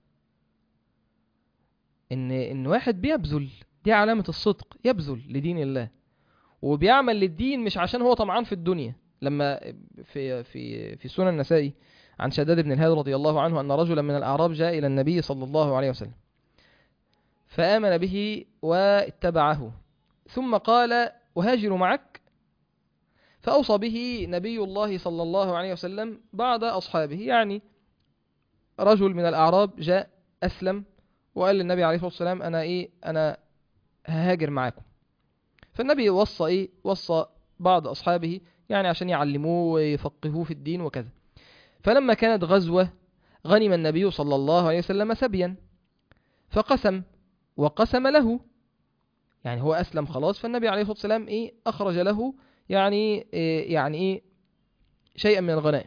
ان ان واحد بيبذل دي علامة الصدق يبذل لدين الله وبيعمل للدين مش عشان هو طمعان في الدنيا لما في في في سنن النسائي عن شداد بن الهاد رضي الله عنه أن رجلا من الأعراب جاء إلى النبي صلى الله عليه وسلم فآمن به واتبعه ثم قال أهاجر معك فأوصى به نبي الله صلى الله عليه وسلم بعض أصحابه يعني رجل من الأعراب جاء أسلم وقال للنبي عليه الصلاة والسلام أنا إيه أنا ههاجر معاكم فالنبي وصى إيه وصى بعض أصحابه يعني عشان يعلموه ويفقهوه في الدين وكذا فلما كانت غزوة غنم النبي صلى الله عليه وسلم سبيا فقسم وقسم له يعني هو أسلم خلاص فالنبي عليه الصلاة والسلام إيه أخرج له يعني إيه يعني إيه شيئا من الغنائم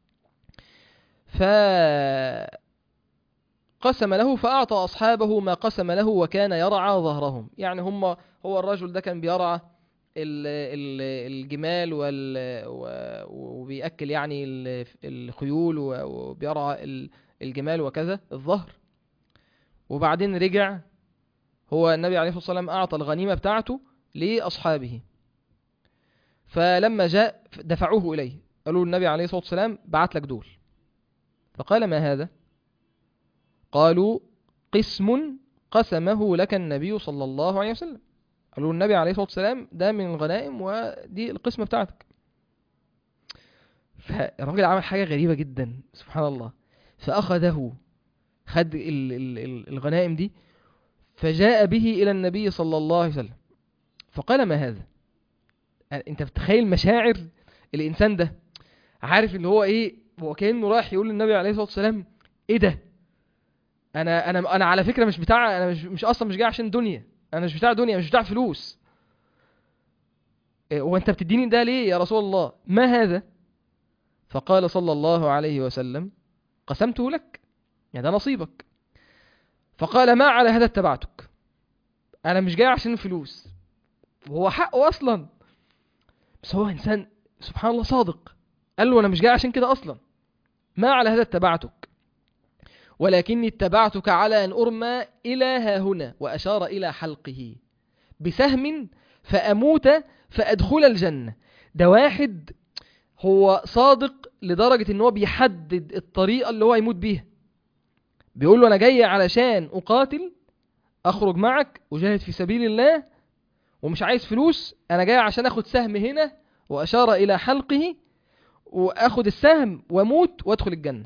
فقسم له فأعطى أصحابه ما قسم له وكان يرعى ظهرهم يعني هم هو الرجل ده كان بيرعى ال- ال- الجمال وال و- وبيأكل يعني ال- الخيول و- وبيرعى ال- الجمال وكذا الظهر وبعدين رجع هو النبي عليه الصلاة والسلام أعطى الغنيمة بتاعته لأصحابه فلما جاء دفعوه إليه قالوا النبي عليه الصلاة والسلام بعت لك دول فقال ما هذا قالوا قسم قسمه لك النبي صلى الله عليه وسلم قالوا النبي عليه الصلاة والسلام ده من الغنائم ودي القسمة بتاعتك فالراجل عمل حاجة غريبة جدا سبحان الله فأخذه خد ال- ال- ال- الغنائم دي فجاء به إلى النبي صلى الله عليه وسلم فقال ما هذا انت بتخيل مشاعر الانسان ده عارف اللي هو ايه هو كانه رايح يقول للنبي عليه الصلاه والسلام ايه ده انا انا انا على فكره مش بتاع انا مش مش اصلا مش جاي عشان دنيا انا مش بتاع دنيا مش بتاع فلوس إيه، وانت بتديني ده ليه يا رسول الله ما هذا فقال صلى الله عليه وسلم قسمته لك يعني ده نصيبك فقال ما على هذا اتبعتك انا مش جاي عشان الفلوس وهو حقه اصلا بس هو انسان سبحان الله صادق قال له انا مش جاي عشان كده اصلا ما على هذا اتبعتك ولكني اتبعتك على ان ارمى الى ها هنا واشار الى حلقه بسهم فاموت فادخل الجنه ده واحد هو صادق لدرجه ان هو بيحدد الطريقه اللي هو يموت بيها بيقول له انا جاي علشان اقاتل اخرج معك اجاهد في سبيل الله ومش عايز فلوس انا جاي عشان اخد سهم هنا واشار الى حلقه واخد السهم واموت وادخل الجنه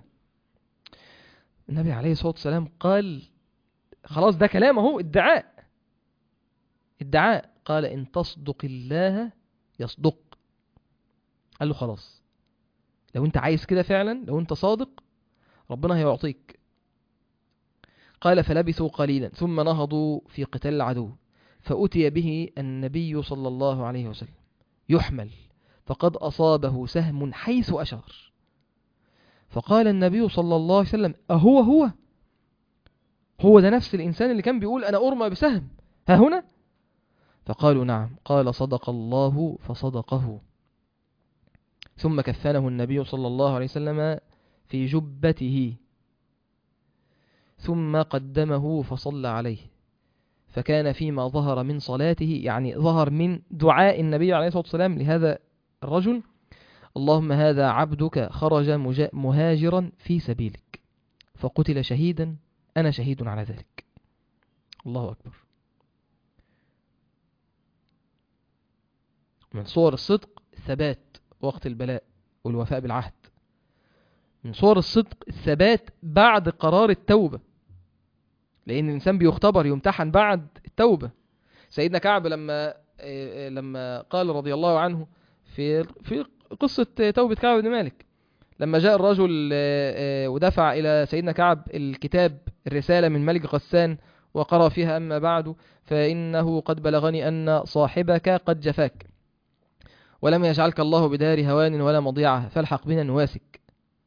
النبي عليه الصلاه والسلام قال خلاص ده كلام اهو ادعاء ادعاء قال ان تصدق الله يصدق قال له خلاص لو انت عايز كده فعلا لو انت صادق ربنا هيعطيك قال فلبثوا قليلا ثم نهضوا في قتال العدو فأتي به النبي صلى الله عليه وسلم يحمل فقد أصابه سهم حيث أشار فقال النبي صلى الله عليه وسلم أهو هو هو ده نفس الإنسان اللي كان بيقول أنا أرمى بسهم ها هنا فقالوا نعم قال صدق الله فصدقه ثم كفنه النبي صلى الله عليه وسلم في جبته ثم قدمه فصلى عليه فكان فيما ظهر من صلاته يعني ظهر من دعاء النبي عليه الصلاة والسلام لهذا الرجل اللهم هذا عبدك خرج مجا- مهاجرا في سبيلك فقتل شهيدا أنا شهيد على ذلك الله أكبر من صور الصدق الثبات وقت البلاء والوفاء بالعهد من صور الصدق الثبات بعد قرار التوبة لأن الإنسان بيختبر يمتحن بعد التوبة سيدنا كعب لما آه، لما قال رضي الله عنه في في قصة توبة كعب بن مالك لما جاء الرجل آه، آه، ودفع إلى سيدنا كعب الكتاب الرسالة من ملك غسان وقرأ فيها أما بعد فإنه قد بلغني أن صاحبك قد جفاك ولم يجعلك الله بدار هوان ولا مضيعة فالحق بنا نواسك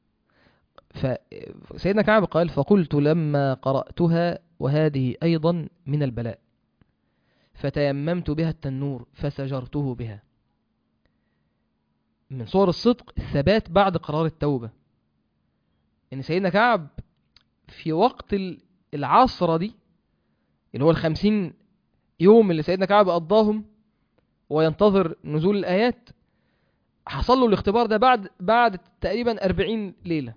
فسيدنا كعب قال فقلت لما قرأتها وهذه أيضا من البلاء فتيممت بها التنور فسجرته بها من صور الصدق الثبات بعد قرار التوبة ان سيدنا كعب في وقت ال- العصرة دي اللي هو الخمسين يوم اللي سيدنا كعب قضاهم وينتظر نزول الآيات حصل له الاختبار ده بعد بعد تقريبا أربعين ليلة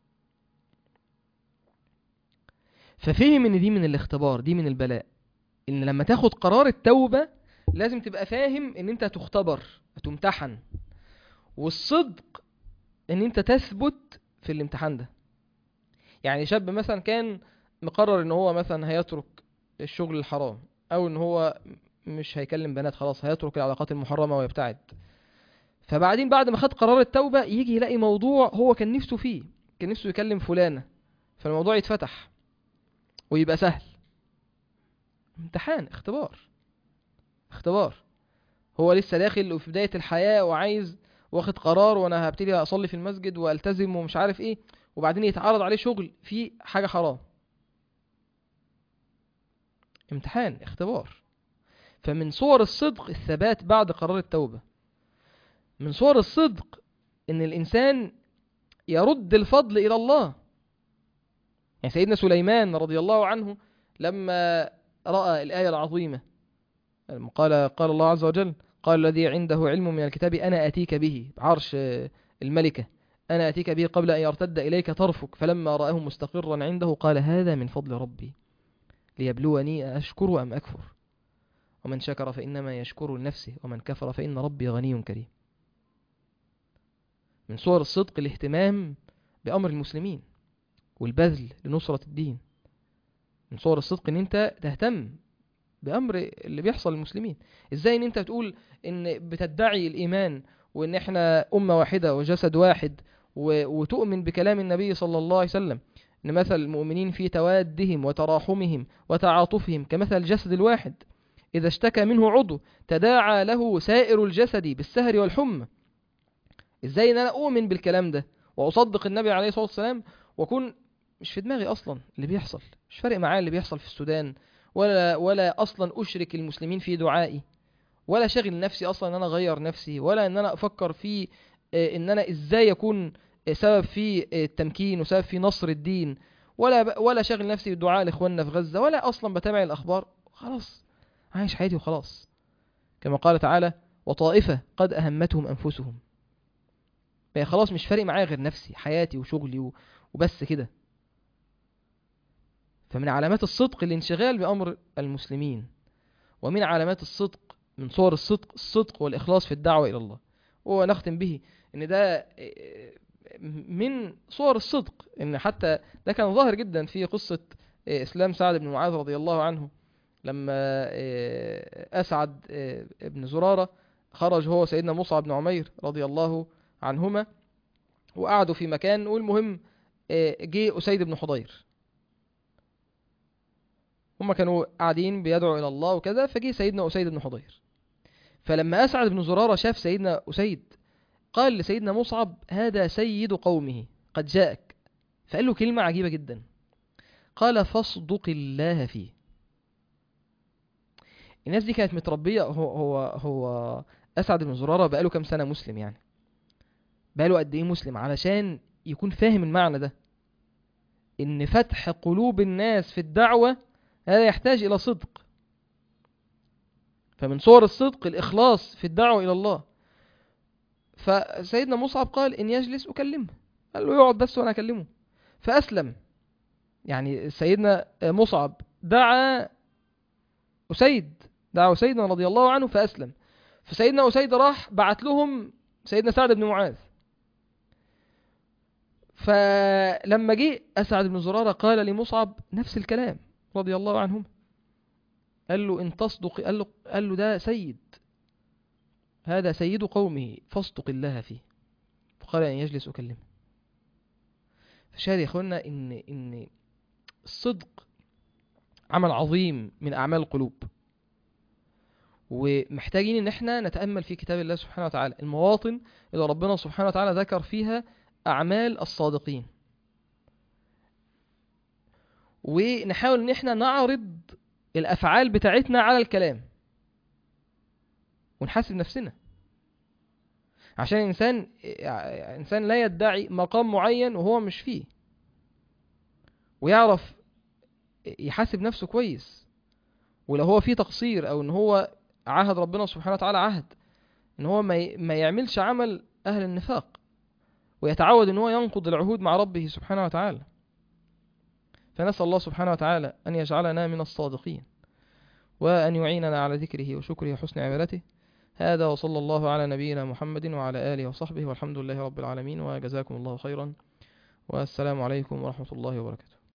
ففهم ان دي من الاختبار دي من البلاء ان لما تاخد قرار التوبة لازم تبقى فاهم ان انت هتختبر هتمتحن والصدق ان انت تثبت في الامتحان ده يعني شاب مثلا كان مقرر ان هو مثلا هيترك الشغل الحرام او ان هو مش هيكلم بنات خلاص هيترك العلاقات المحرمة ويبتعد فبعدين بعد ما خد قرار التوبة يجي يلاقي موضوع هو كان نفسه فيه كان نفسه يكلم فلانة فالموضوع يتفتح ويبقى سهل امتحان اختبار اختبار هو لسه داخل وفي بداية الحياة وعايز واخد قرار وانا هبتدي اصلي في المسجد والتزم ومش عارف ايه وبعدين يتعرض عليه شغل فيه حاجة حرام امتحان اختبار فمن صور الصدق الثبات بعد قرار التوبة من صور الصدق ان الانسان يرد الفضل الى الله يعني سيدنا سليمان رضي الله عنه لما رأى الآية العظيمة لما قال قال الله عز وجل قال الذي عنده علم من الكتاب أنا أتيك به عرش الملكة أنا أتيك به قبل أن يرتد إليك طرفك فلما رآه مستقرا عنده قال هذا من فضل ربي ليبلوني أشكر أم أكفر ومن شكر فإنما يشكر لنفسه ومن كفر فإن ربي غني كريم من صور الصدق الاهتمام بأمر المسلمين والبذل لنصرة الدين من صور الصدق ان انت تهتم بأمر اللي بيحصل للمسلمين ازاي ان انت بتقول ان بتدعي الإيمان وان احنا أمة واحدة وجسد واحد و... وتؤمن بكلام النبي صلى الله عليه وسلم ان مثل المؤمنين في توادهم وتراحمهم وتعاطفهم كمثل الجسد الواحد إذا اشتكى منه عضو تداعى له سائر الجسد بالسهر والحمى ازاي ان انا اؤمن بالكلام ده واصدق النبي عليه الصلاة والسلام واكون مش في دماغي اصلا اللي بيحصل مش فارق معايا اللي بيحصل في السودان ولا ولا اصلا اشرك المسلمين في دعائي ولا شغل نفسي اصلا ان انا اغير نفسي ولا ان انا افكر في آه، ان انا ازاي اكون آه، سبب في آه، التمكين وسبب في نصر الدين ولا ب- ولا شغل نفسي بالدعاء لاخواننا في غزة ولا اصلا بتابع الاخبار خلاص عايش حياتي وخلاص كما قال تعالى وطائفة قد اهمتهم انفسهم بقى خلاص مش فارق معايا غير نفسي حياتي وشغلي و- وبس كده فمن علامات الصدق الانشغال بأمر المسلمين ومن علامات الصدق من صور الصدق الصدق والإخلاص في الدعوة إلى الله ونختم به إن ده آه، من صور الصدق إن حتى ده كان ظاهر جدا في قصة آه، إسلام سعد بن معاذ رضي الله عنه لما آه، أسعد آه، بن زرارة خرج هو سيدنا مصعب بن عمير رضي الله عنهما وقعدوا في مكان والمهم آه، جه أسيد بن حضير هما كانوا قاعدين بيدعوا إلى الله وكذا فجه سيدنا أسيد بن حضير فلما أسعد بن زرارة شاف سيدنا أسيد قال لسيدنا مصعب هذا سيد قومه قد جاءك فقال له كلمة عجيبة جدا قال فاصدق الله فيه الناس دي كانت متربية هو هو هو أسعد بن زرارة بقاله كام سنة مسلم يعني بقاله قد إيه مسلم علشان يكون فاهم المعنى ده إن فتح قلوب الناس في الدعوة هذا يحتاج إلى صدق فمن صور الصدق الإخلاص في الدعوة إلى الله فسيدنا مصعب قال إن يجلس أكلمه قال له يقعد بس وأنا أكلمه فأسلم يعني سيدنا مصعب دعا أسيد دعا أسيدنا رضي الله عنه فأسلم فسيدنا أسيد راح بعت لهم سيدنا سعد بن معاذ فلما جه أسعد بن زرارة قال لمصعب نفس الكلام رضي الله عنهم قال له إن تصدق قال له, قال له ده سيد هذا سيد قومه فاصدق الله فيه فقال أن يجلس أكلمه فشاهد يا إخوانا إن, إن الصدق عمل عظيم من أعمال القلوب ومحتاجين ان احنا نتأمل في كتاب الله سبحانه وتعالى المواطن اللي ربنا سبحانه وتعالى ذكر فيها أعمال الصادقين ونحاول ان احنا نعرض الأفعال بتاعتنا على الكلام ونحاسب نفسنا عشان الإنسان إنسان لا يدعي مقام معين وهو مش فيه ويعرف يحاسب نفسه كويس ولو هو فيه تقصير او ان هو عهد ربنا سبحانه وتعالى عهد ان هو ما ي- ما يعملش عمل اهل النفاق ويتعود ان هو ينقض العهود مع ربه سبحانه وتعالى فنسأل الله سبحانه وتعالى أن يجعلنا من الصادقين وأن يعيننا على ذكره وشكره وحسن عبادته هذا وصلى الله على نبينا محمد وعلى آله وصحبه والحمد لله رب العالمين وجزاكم الله خيرا والسلام عليكم ورحمة الله وبركاته